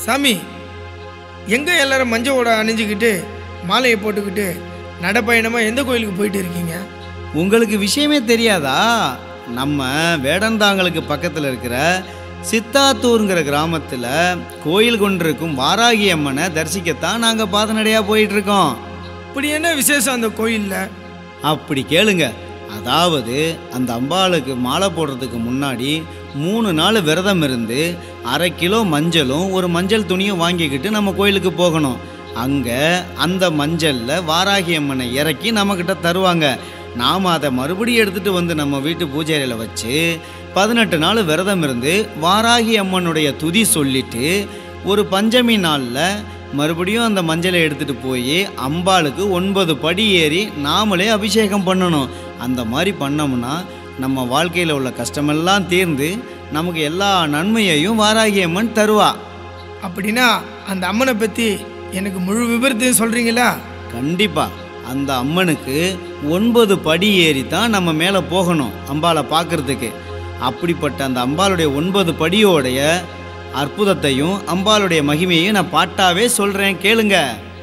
சாமி எங்கே எல்லாரும் மஞ்சள் ஓட அணிஞ்சுக்கிட்டு மாலையை போட்டுக்கிட்டு நடைப்பயணமாக எந்த கோயிலுக்கு போயிட்டு இருக்கீங்க உங்களுக்கு விஷயமே தெரியாதா நம்ம வேடந்தாங்கலுக்கு பக்கத்தில் இருக்கிற சித்தாத்தூருங்கிற கிராமத்தில் கோயில் கொண்டிருக்கும் வாராகி அம்மனை தரிசிக்கத்தான் நாங்கள் பாதநடையாக போயிட்டு இருக்கோம் இப்படி என்ன விசேஷம் அந்த கோயிலில் அப்படி கேளுங்க அதாவது அந்த அம்பாளுக்கு மாலை போடுறதுக்கு முன்னாடி மூணு நாள் விரதம் இருந்து அரை கிலோ மஞ்சளும் ஒரு மஞ்சள் துணியும் வாங்கிக்கிட்டு நம்ம கோயிலுக்கு போகணும் அங்கே அந்த மஞ்சளில் வாராகி அம்மனை இறக்கி நம்மக்கிட்ட தருவாங்க நாம் அதை மறுபடியும் எடுத்துகிட்டு வந்து நம்ம வீட்டு பூஜை அறையில் வச்சு பதினெட்டு நாள் விரதம் இருந்து வாராகி அம்மனுடைய துதி சொல்லிட்டு ஒரு பஞ்சமி நாளில் மறுபடியும் அந்த மஞ்சளை எடுத்துகிட்டு போய் அம்பாளுக்கு ஒன்பது படி ஏறி நாமளே அபிஷேகம் பண்ணணும் அந்த மாதிரி பண்ணோம்னா நம்ம வாழ்க்கையில் உள்ள கஷ்டமெல்லாம் தீர்ந்து நமக்கு எல்லா நன்மையையும் வாராகி அம்மன் தருவா அப்படின்னா அந்த அம்மனை பற்றி எனக்கு முழு விபரத்தையும் சொல்கிறீங்களா கண்டிப்பாக அந்த அம்மனுக்கு ஒன்பது படி ஏறி தான் நம்ம மேலே போகணும் அம்பாளை பார்க்கறதுக்கு அப்படிப்பட்ட அந்த அம்பாளுடைய ஒன்பது படியோடைய அற்புதத்தையும் அம்பாளுடைய மகிமையையும் நான் பாட்டாவே சொல்கிறேன் கேளுங்க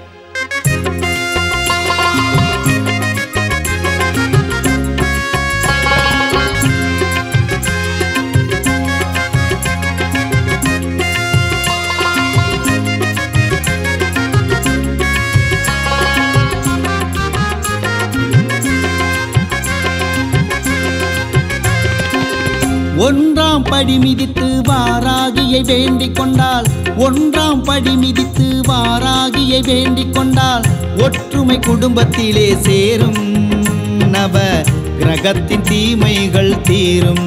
ஒன்றாம் படி மிதித்து வாராகியை வேண்டிக் கொண்டால் ஒன்றாம் படி மிதித்து வாராகியை வேண்டிக் கொண்டால் ஒற்றுமை குடும்பத்திலே சேரும் நவ கிரகத்தின் தீமைகள் தீரும்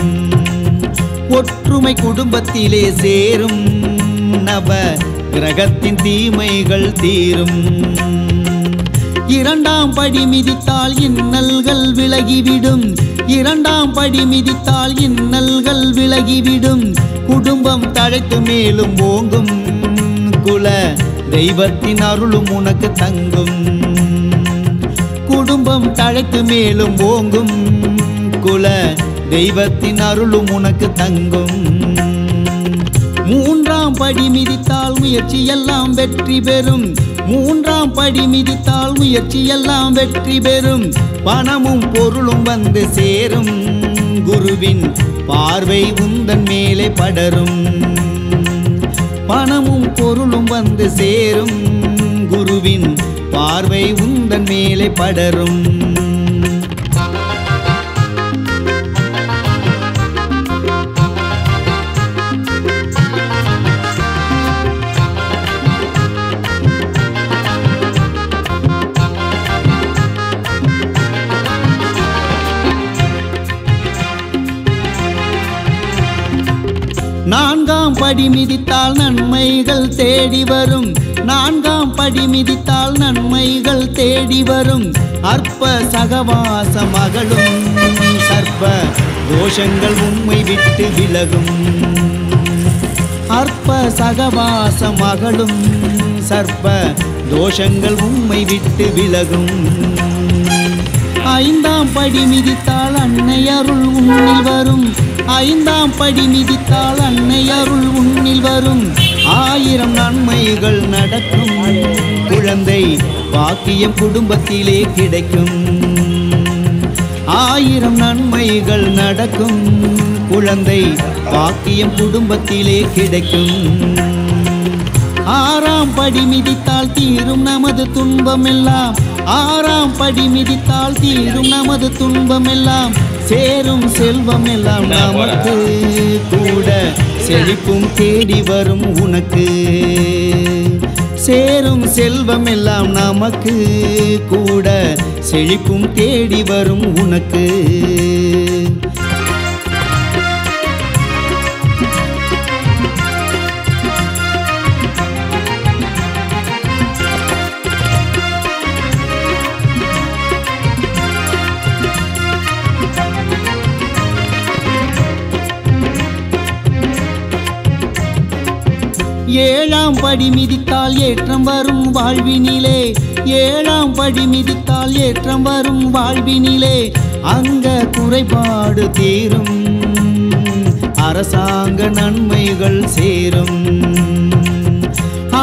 ஒற்றுமை குடும்பத்திலே சேரும் நவ கிரகத்தின் தீமைகள் தீரும் இரண்டாம் படி மிதித்தால் இன்னல்கள் விலகிவிடும் இரண்டாம் படி மிதித்தால் இன்னல்கள் விலகிவிடும் குடும்பம் தழைத்து மேலும் ஓங்கும் குல தெய்வத்தின் அருளும் உனக்கு தங்கும் குடும்பம் தழைத்து மேலும் ஓங்கும் குல தெய்வத்தின் அருளும் உனக்கு தங்கும் மூன்றாம் படி மிதித்தால் முயற்சி எல்லாம் வெற்றி பெறும் மூன்றாம் படி மிதித்தால் முயற்சி எல்லாம் வெற்றி பெறும் பணமும் பொருளும் வந்து சேரும் குருவின் பார்வை உந்தன் மேலே படரும் பணமும் பொருளும் வந்து சேரும் குருவின் பார்வை உந்தன் மேலே படரும் நான்காம் படி மிதித்தால் நன்மைகள் தேடி வரும் நான்காம் படி மிதித்தால் நன்மைகள் தேடி வரும் அற்ப சகவாச மகளும் சர்ப்ப தோஷங்கள் உண்மை விட்டு விலகும் அற்ப சகவாச மகளும் சர்ப்ப தோஷங்கள் உண்மை விட்டு விலகும் ஐந்தாம் படி மிதித்தால் அன்னை அருள் உன்னில் வரும் ஐந்தாம் படி மிதித்தால் அன்னை அருள் உன்னில் வரும் ஆயிரம் நன்மைகள் நடக்கும் குழந்தை பாக்கியம் குடும்பத்திலே கிடைக்கும் ஆயிரம் நன்மைகள் நடக்கும் குழந்தை பாக்கியம் குடும்பத்திலே கிடைக்கும் ஆறாம் படி மிதித்தால் தீரும் நமது துன்பமெல்லாம் ஆறாம் படி மிதித்தால் தீரும் நமது துன்பமெல்லாம் சேரும் செல்வம் எல்லாம் நமக்கு கூட செழிப்பும் தேடி வரும் உனக்கு சேரும் செல்வம் எல்லாம் நமக்கு கூட செழிப்பும் தேடி வரும் உனக்கு ஏழாம் படி மிதித்தால் ஏற்றம் வரும் வாழ்வினிலே ஏழாம் படி மிதித்தால் ஏற்றம் வரும் வாழ்வினிலே அங்க குறைபாடு தீரும் அரசாங்க நன்மைகள் சேரும்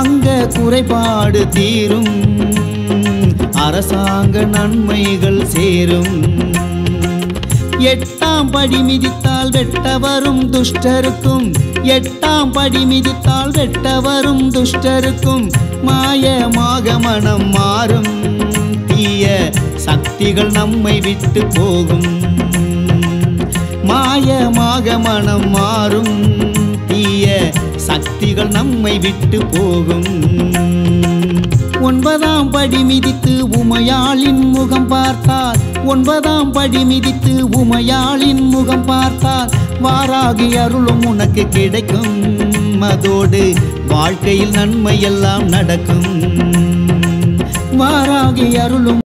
அங்க குறைபாடு தீரும் அரசாங்க நன்மைகள் சேரும் எட்டாம் படி மிதித்தால் வெட்ட வரும் துஷ்டருக்கும் எட்டாம் படி மிதித்தால் வெட்ட வரும் துஷ்டருக்கும் மாயமாக மனம் மாறும் தீய சக்திகள் நம்மை விட்டு போகும் மாயமாக மனம் மாறும் தீய சக்திகள் நம்மை விட்டு போகும் ஒன்பதாம் படி மிதித்து உமையாளின் முகம் பார்த்தால் ஒன்பதாம் படி மிதித்து உமையாளின் முகம் பார்த்தால் வாராகி அருளும் உனக்கு கிடைக்கும் அதோடு வாழ்க்கையில் நன்மை எல்லாம் நடக்கும் வாராகி அருளும்